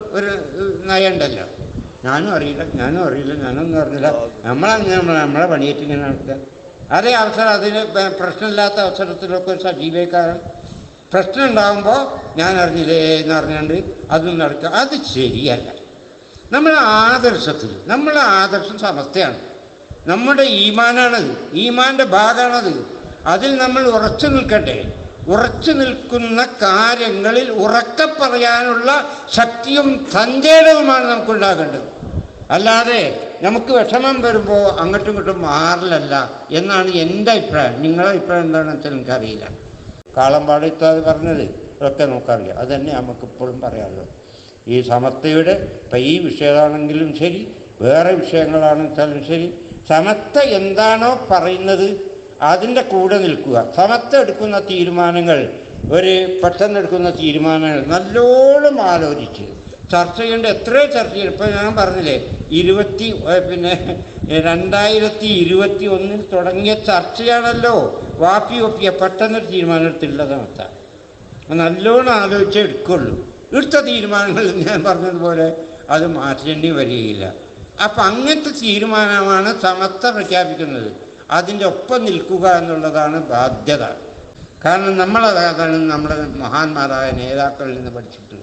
ഒരു നയമുണ്ടല്ലോ ഞാനും അറിയില്ല ഞാനും അറിയില്ല ഞാനൊന്നും അറിയില്ല നമ്മളങ്ങനെ നമ്മളെ പണിയേറ്റ് ഇങ്ങനെ നടക്കുക അതേ അവസരം അതിന് പ- പ്രശ്നമില്ലാത്ത അവസരത്തിലൊക്കെ ഒരു സജീവക്കാരൻ പ്രശ്നം ഉണ്ടാകുമ്പോൾ ഞാൻ അറിഞ്ഞില്ലേ എന്ന് പറഞ്ഞുകൊണ്ട് അതും നടക്കുക അത് ശരിയല്ല നമ്മുടെ ആദർശത്തിൽ നമ്മുടെ ആദർശം സമസ്തയാണ് നമ്മുടെ ഈമാനാണത് ഈമാന്റെ ഭാഗമാണത് അതിൽ നമ്മൾ ഉറച്ചു നിൽക്കട്ടെ ഉറച്ചു നിൽക്കുന്ന കാര്യങ്ങളിൽ ഉറക്കെ പറയാനുള്ള ശക്തിയും സഞ്ചേതവുമാണ് നമുക്കുണ്ടാകേണ്ടത് അല്ലാതെ നമുക്ക് വിഷമം വരുമ്പോൾ അങ്ങോട്ടും ഇങ്ങോട്ടും മാറലല്ല എന്നാണ് എൻ്റെ അഭിപ്രായം നിങ്ങളുടെ അഭിപ്രായം എന്താണെന്ന് വെച്ചാൽ എനിക്കറിയില്ല കാളമ്പാടിത്താത് പറഞ്ഞത് ഒക്കെ നമുക്കറിയാം അത് തന്നെ നമുക്ക് ഇപ്പോഴും പറയാനുള്ളത് ഈ സമത്വയുടെ ഇപ്പം ഈ വിഷയമാണെങ്കിലും ശരി വേറെ വിഷയങ്ങളാണെങ്കിലും ശരി സമത്വ എന്താണോ പറയുന്നത് അതിൻ്റെ കൂടെ നിൽക്കുക സമത്വം എടുക്കുന്ന തീരുമാനങ്ങൾ ഒരു പെട്ടെന്ന് എടുക്കുന്ന തീരുമാനങ്ങൾ നല്ലോണം ആലോചിച്ച് ചർച്ച ചെയ്യേണ്ട എത്രയോ ചർച്ച ചെയ്യും ഇപ്പം ഞാൻ പറഞ്ഞില്ലേ ഇരുപത്തി ഏഹ് പിന്നെ രണ്ടായിരത്തി ഇരുപത്തി ഒന്നിൽ തുടങ്ങിയ ചർച്ചയാണല്ലോ വാപ്പി ഒപ്പിയ പെട്ടെന്നൊരു തീരുമാനം എടുത്തില്ല സമത്താണ് നല്ലോണം ആലോചിച്ചേ എടുക്കുള്ളൂ എടുത്ത തീരുമാനങ്ങൾ ഞാൻ പറഞ്ഞതുപോലെ അത് മാറ്റേണ്ടി വരികയില്ല അപ്പം അങ്ങനത്തെ തീരുമാനമാണ് സമത്വ പ്രഖ്യാപിക്കുന്നത് അതിൻ്റെ ഒപ്പം നിൽക്കുക എന്നുള്ളതാണ് ബാധ്യത കാരണം നമ്മളതാണ് നമ്മുടെ മഹാന്മാരായ നേതാക്കളിൽ നിന്ന് പഠിച്ചിട്ടുള്ളത്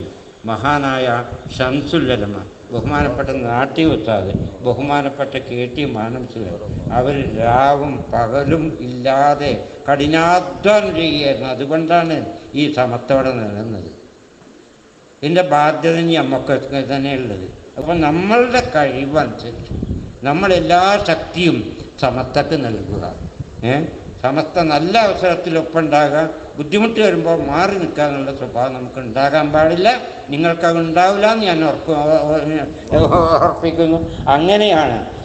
മഹാനായ ഷംസുല്ലലമ ബഹുമാനപ്പെട്ട നാട്ടി ഉസ്താദ് ബഹുമാനപ്പെട്ട കെ ടി മാനസിൽ അവർ രാവും പകലും ഇല്ലാതെ കഠിനാധ്വാനം ചെയ്യുകയായിരുന്നു അതുകൊണ്ടാണ് ഈ സമത്തോടെ നിലനിന്നത് ഇതിൻ്റെ ബാധ്യത ഇനി നമുക്കൊക്കെ തന്നെ ഉള്ളത് അപ്പം നമ്മളുടെ കഴിവനുസരിച്ച് നമ്മളെല്ലാ ശക്തിയും സമത്തക്ക് നൽകുക ഏ സമസ്ത നല്ല അവസരത്തിലൊപ്പുണ്ടാകുക ബുദ്ധിമുട്ട് വരുമ്പോൾ മാറി നിൽക്കാനുള്ള സ്വഭാവം നമുക്ക് ഉണ്ടാകാൻ പാടില്ല നിങ്ങൾക്കത് ഉണ്ടാവില്ല എന്ന് ഞാൻ ഉറപ്പ് ഉറപ്പിക്കുന്നു അങ്ങനെയാണ്